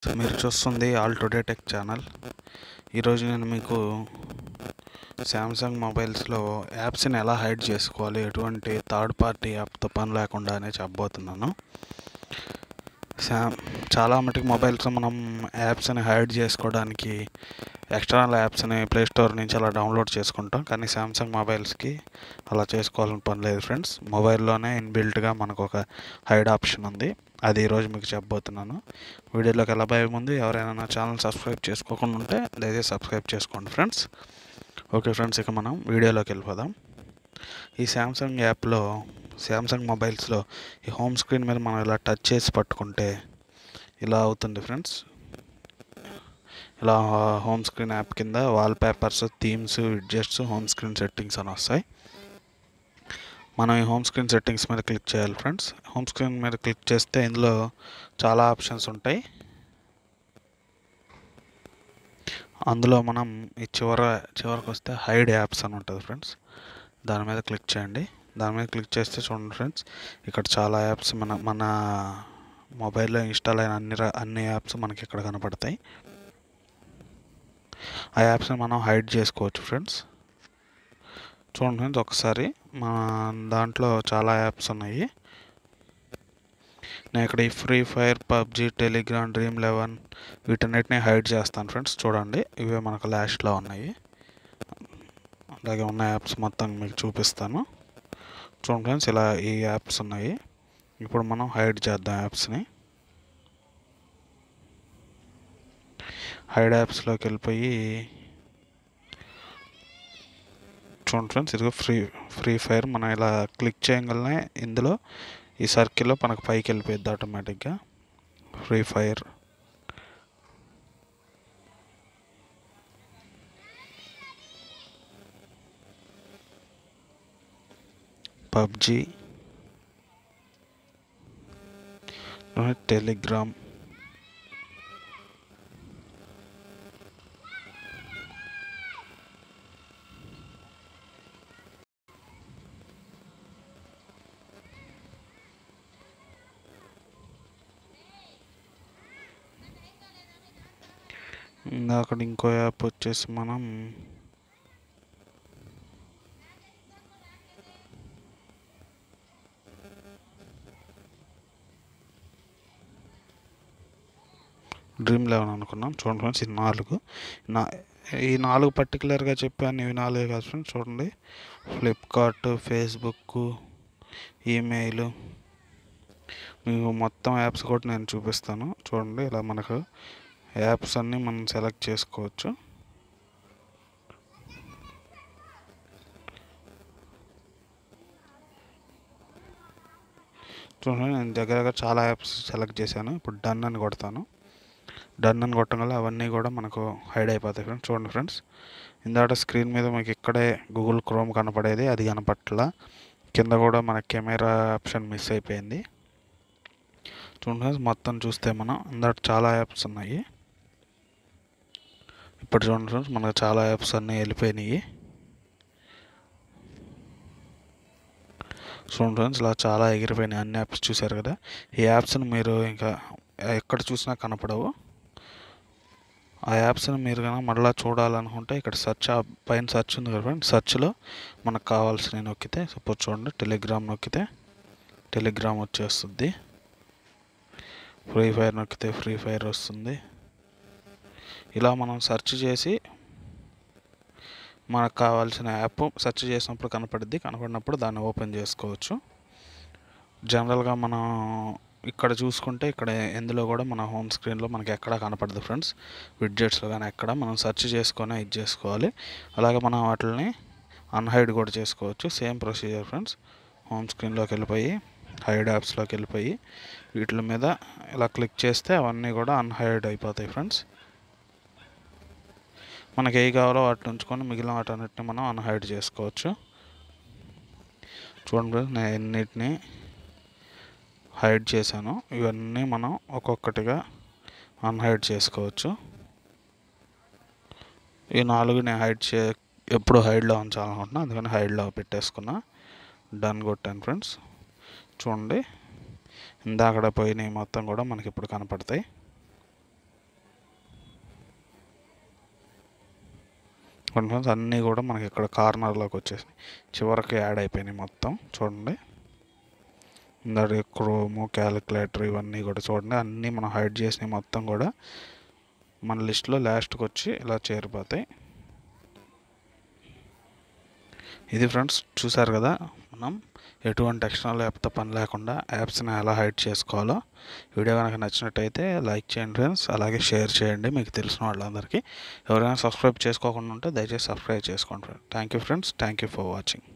మీరు చూస్తుంది all today tech channel ఈరోజు నేను మీకు శాంసంగ్ మొబైల్స్లో యాప్స్ని ఎలా హైడ్ చేసుకోవాలి ఎటువంటి థర్డ్ పార్టీ యాప్తో పని లేకుండా అని చెప్పబోతున్నాను శామ్ చాలా మటుకు మొబైల్స్ మనం యాప్స్ని హైడ్ చేసుకోవడానికి ఎక్స్టర్నల్ యాప్స్ని ప్లేస్టోర్ నుంచి అలా డౌన్లోడ్ చేసుకుంటాం కానీ శాంసంగ్ మొబైల్స్కి అలా చేసుకోవాలని పని లేదు ఫ్రెండ్స్ మొబైల్లోనే ఇన్బిల్ట్గా మనకు ఒక హైడ్ ఆప్షన్ ఉంది అది ఈరోజు మీకు చెప్పబోతున్నాను వీడియోలోకి వెళ్ళబోయే ముందు ఎవరైనా నా ఛానల్ సబ్స్క్రైబ్ చేసుకోకుండా ఉంటే దయచేసి సబ్స్క్రైబ్ చేసుకోండి ఫ్రెండ్స్ ఓకే ఫ్రెండ్స్ ఇక మనం వీడియోలోకి వెళ్ళిపోదాం ఈ శాంసంగ్ యాప్లో శాంసంగ్ మొబైల్స్లో ఈ హోమ్ స్క్రీన్ మీద మనం ఇలా టచ్ చేసి పట్టుకుంటే ఇలా అవుతుంది ఫ్రెండ్స్ ఇలా హోమ్ స్క్రీన్ యాప్ కింద wallpapers themes widgets home screen settings అని వస్తాయి మనం ఈ హోమ్ స్క్రీన్ సెట్టింగ్స్ మీద క్లిక్ చేయాలి ఫ్రెండ్స్ హోమ్ స్క్రీన్ మీద క్లిక్ చేస్తే ఇందులో చాలా ఆప్షన్స్ ఉంటాయి అందులో మనం ఈ చివర చివరికి వస్తే హైడ్ యాప్స్ అని ఉంటుంది ఫ్రెండ్స్ దాని మీద క్లిక్ చేయండి దాని మీద క్లిక్ చేస్తే చూడండి ఫ్రెండ్స్ ఇక్కడ చాలా యాప్స్ మన మన మొబైల్లో ఇన్స్టాల్ అయిన అన్ని ర- అన్ని యాప్స్ మనకి ఇక్కడ కనపడతాయి ఆ యాప్స్ని మనం హైడ్ చేసుకోవచ్చు ఫ్రెండ్స్ చూడండి ఫ్రెండ్స్ ఒకసారి మన దాంట్లో చాలా యాప్స్ ఉన్నాయి నేను ఇక్కడ ఈ Free Fire PUBG Telegram Dream Eleven వీటన్నిటిని హైడ్ చేస్తాను ఫ్రెండ్స్ చూడండి ఇవే మనకు లాస్ట్లో ఉన్నాయి అలాగే ఉన్న యాప్స్ మొత్తం మీకు చూపిస్తాను చూడండి ఫ్రెండ్స్ ఇలా ఈ యాప్స్ ఉన్నాయి ఇప్పుడు మనం హైడ్ చేద్దాం యాప్స్ని హైడ్ యాప్స్లోకి వెళ్ళిపోయి చూడండి ఫ్రెండ్స్ ఇదిగో ఫ్రీ ఫ్రీ ఫైర్ మనం ఇలా క్లిక్ చేయగలనే ఇందులో ఈ సర్కిల్లో మనకు పైకి వెళ్ళిపోద్ది ఆటోమేటిక్గా ఫ్రీ ఫైర్ పబ్జి టెలిగ్రామ్ అక్కడ ఇంకో యాప్ వచ్చేసి మనం డ్రీమ్ లెవెన్ అనుకున్నాం చూడండి ఫ్రెండ్స్ ఇది నాలుగు నా ఈ నాలుగు పర్టికులర్గా చెప్పాను ఇవి నాలుగే కాదు ఫ్రెండ్స్ చూడండి ఫ్లిప్కార్ట్ ఫేస్బుక్ ఈమెయిల్ మీకు మొత్తం యాప్స్ కూడా నేను చూపిస్తాను చూడండి ఇలా మనకు యాప్స్ అన్నీ మనం సెలెక్ట్ చేసుకోవచ్చు చూడండి నేను దగ్గర దగ్గర చాలా యాప్స్ సెలెక్ట్ చేశాను ఇప్పుడు డన్ అని కొడతాను డన్ అని కొట్టడం వల్ల అవన్నీ కూడా మనకు హైడ్ అయిపోతాయి ఫ్రెండ్స్ చూడండి ఫ్రెండ్స్ ఇందాక స్క్రీన్ మీద మీకు ఇక్కడే గూగుల్ క్రోమ్ కనపడేది అది కనపట్ల కింద కూడా మన కెమెరా ఆప్షన్ మిస్ అయిపోయింది చూడండి ఫ్రెండ్స్ మొత్తం చూస్తే మనం ఇందాక చాలా యాప్స్ ఉన్నాయి ఇప్పుడు చూడండి ఫ్రెండ్స్ మనకు చాలా యాప్స్ అన్నీ వెళ్ళిపోయినాయి చూడండి ఫ్రెండ్స్ ఇలా చాలా ఎగిరిపోయినాయి అన్ని యాప్స్ చూశారు కదా ఈ యాప్స్ని మీరు ఇంకా ఎక్కడ చూసినా కనపడవు ఆ యాప్స్ని మీరు కనుక మళ్ళీ చూడాలనుకుంటే ఇక్కడ సెర్చ్ పైన సెర్చ్ ఉంది కదా ఫ్రెండ్స్ సెర్చ్లో మనకు కావాల్సినవి నొక్కితే సపోజ్ చూడండి టెలిగ్రామ్ నొక్కితే టెలిగ్రామ్ వచ్చేస్తుంది ఫ్రీ ఫైర్ నొక్కితే ఫ్రీ ఫైర్ వస్తుంది ఇలా మనం సెర్చ్ చేసి మనకు కావాల్సిన యాప్ సెర్చ్ చేసినప్పుడు కనపడుద్ది కనపడినప్పుడు దాన్ని ఓపెన్ చేసుకోవచ్చు జనరల్గా మనం ఇక్కడ చూసుకుంటే ఇక్కడ ఎందులో కూడా మన హోమ్ స్క్రీన్లో మనకి ఎక్కడ కనపడదు ఫ్రెండ్స్ విడ్జెట్స్లో కానీ ఎక్కడ మనం సెర్చ్ చేసుకొని ఇది చేసుకోవాలి అలాగే మనం వాటిని అన్హైడ్ కూడా చేసుకోవచ్చు సేమ్ ప్రొసీజర్ ఫ్రెండ్స్ హోమ్ స్క్రీన్లోకి వెళ్ళిపోయి హైడ్ యాప్స్లోకి వెళ్ళిపోయి వీటి మీద ఇలా క్లిక్ చేస్తే అవన్నీ కూడా అన్హైడ్ అయిపోతాయి ఫ్రెండ్స్ మనకి ఏ కావాలో వాటిని ఉంచుకొని మిగిలిన వాటన్నిటిని మనం అన్హైడ్ చేసుకోవచ్చు చూడండి నేను ఎన్నిటిని హైడ్ చేశాను ఇవన్నీ మనం ఒక్కొక్కటిగా అన్హైడ్ చేసుకోవచ్చు ఈ నాలుగు నేను హైడ్ చే ఎప్పుడు హైడ్లో ఉంచాలనుకుంటున్నా అందుకని హైడ్లో పెట్టేసుకున్నా డన్ కొట్టాను ఫ్రెండ్స్ చూడండి ఇందాకడ పోయినవి మొత్తం కూడా మనకి ఇప్పుడు కనపడతాయి ఫ్రెండ్స్ అన్నీ కూడా మనకి ఇక్కడ కార్నర్లోకి వచ్చేసినాయి చివరికి యాడ్ అయిపోయినాయి మొత్తం చూడండి ఇందాక క్రోము క్యాలిక్యులేటర్ ఇవన్నీ కూడా చూడండి అన్నీ మనం హైడ్ చేసినవి మొత్తం కూడా మన లిస్ట్లో లాస్ట్కి వచ్చి ఇలా చేరిపోతాయి ఇది ఫ్రెండ్స్ చూసారు కదా మనం ఎటువంటి ఎక్స్టర్నల్ యాప్తో పని లేకుండా యాప్స్ని ఎలా హైడ్ చేసుకోవాలో వీడియో కనుక నచ్చినట్టయితే లైక్ చేయండి ఫ్రెండ్స్ అలాగే షేర్ చేయండి మీకు తెలిసిన వాళ్ళందరికీ ఎవరైనా సబ్స్క్రైబ్ చేసుకోకుండా ఉంటే దయచేసి సబ్స్క్రైబ్ చేసుకోండి friends thank you friends thank you for watching